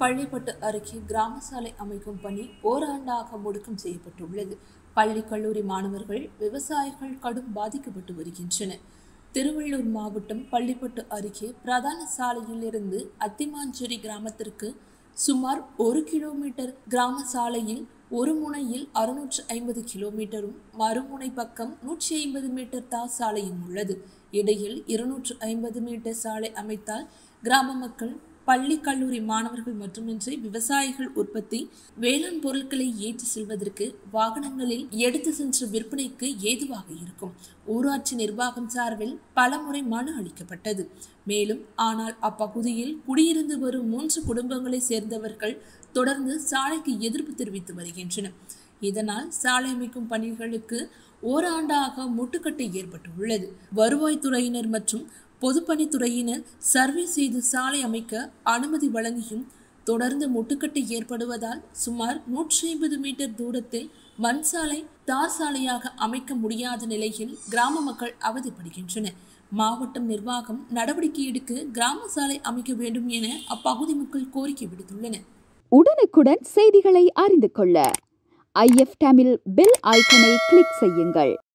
பள்ளிப்பட்டு அருகே கிராம சாலை அமைக்கும் பணி ஓராண்டாக முடக்கம் செய்யப்பட்டுள்ளது பள்ளி கல்லூரி மாணவர்கள் விவசாயிகள் கடும் பாதிக்கப்பட்டு வருகின்றனர் திருவள்ளூர் மாவட்டம் பள்ளிப்பட்டு அருகே பிரதான சாலையில் இருந்து அத்திமாஞ்சேரி கிராமத்திற்கு சுமார் ஒரு கிலோமீட்டர் கிராம சாலையில் ஒரு முனையில் அறுநூற்று ஐம்பது கிலோமீட்டரும் மறுமுனை பக்கம் நூற்றி ஐம்பது மீட்டர் தார் சாலையும் உள்ளது இடையில் இருநூற்று ஐம்பது மீட்டர் சாலை அமைத்தால் கிராம மக்கள் பள்ளி கல்லூரி மாணவர்கள் மட்டுமின்றி விவசாயிகள் உற்பத்தி வேளாண் பொருட்களை ஏற்றி செல்வதற்கு வாகனங்களில் எடுத்து சென்று விற்பனைக்கு ஏதுவாக இருக்கும் ஊராட்சி நிர்வாகம் சார்பில் பலமுறை மனு அளிக்கப்பட்டது மேலும் ஆனால் அப்பகுதியில் குடியிருந்து வரும் மூன்று குடும்பங்களை சேர்ந்தவர்கள் தொடர்ந்து சாலைக்கு எதிர்ப்பு தெரிவித்து வருகின்றனர் இதனால் சாலை அமைக்கும் பணிகளுக்கு ஓராண்டாக முட்டுக்கட்டை ஏற்பட்டுள்ளது வருவாய்த்துறையினர் மற்றும் பொதுப்பணித்துறையினர் சர்வே செய்து சாலை அமைக்க அனுமதி வழங்கியும் தொடர்ந்து முட்டுக்கட்டை ஏற்படுவதால் சுமார் நூற்றி ஐம்பது மீட்டர் தூரத்தில் மண் சாலை தார் சாலையாக அமைக்க முடியாத நிலையில் கிராம மக்கள் அவதிப்படுகின்றனர் மாவட்டம் நிர்வாகம் நடவடிக்கை எடுக்க கிராம சாலை அமைக்க வேண்டும் என அப்பகுதி மக்கள் கோரிக்கை விடுத்துள்ளனர் உடனுக்குடன் செய்திகளை அறிந்து கொள்ள ஐஎஃப் தமிழ் பெல் ஐக்கனை கிளிக் செய்யுங்கள்